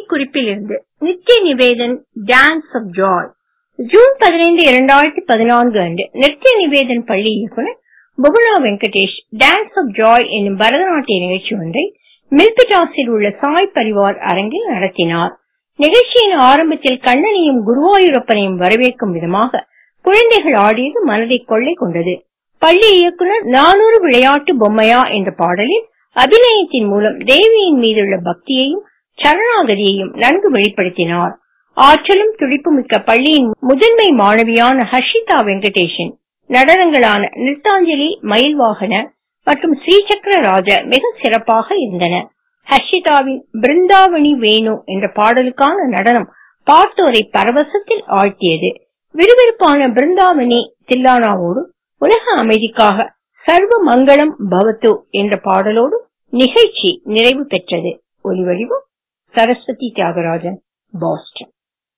செய்திக்குறிப்பிலிருந்து Nithya Nivedan dance of joy June பதினைந்து இரண்டாயிரத்தி பதினான்கு அன்று நித்ய நிவேதன் பள்ளி இயக்குனர் புகுணா வெங்கடேஷ் டான்ஸ் ஆஃப் ஜாய் என்னும் பரதநாட்டிய நிகழ்ச்சி ஒன்றை மில்பிட்டாஸில் உள்ள சாய் பரிவார் அரங்கில் நடத்தினார் நிகழ்ச்சியின் ஆரம்பத்தில் கண்ணனையும் குருவாயூரப்பனையும் வரவேற்கும் விதமாக குழந்தைகள் ஆடியது மனதை கொள்ளை கொண்டது பள்ளி இயக்குனர் நானூறு விளையாட்டு பொம்மையா என்ற பாடலில் அபிநயத்தின் மூலம் தேவியின் மீதுள்ள பக்தியையும் சரணாகதியையும் நன்கு வெளிப்படுத்தினார் ஆற்றலும் துடிப்புமிக்க பள்ளியின் முதன்மை மாணவியான ஹர்ஷிதா வெங்கடேஷன் நடனங்களான நிறுத்தாஞ்சலி மயில் வாகன மற்றும் ஸ்ரீசக்கர ராஜ மிக சிறப்பாக இருந்தன ஹர்ஷிதாவின் பிருந்தாவணி வேணு என்ற பாடலுக்கான நடனம் பார்த்தோரை பரவசத்தில் ஆழ்த்தியது விறுவிறுப்பான பிருந்தாவனி தில்லானாவோடு உலக அமைதிக்காக சர்வ மங்களம் பவத்து என்ற பாடலோடு நிகழ்ச்சி நிறைவு பெற்றது ஒலிவடிவம் சரஸ்வதி தியாகராஜன் பாஸ்டன்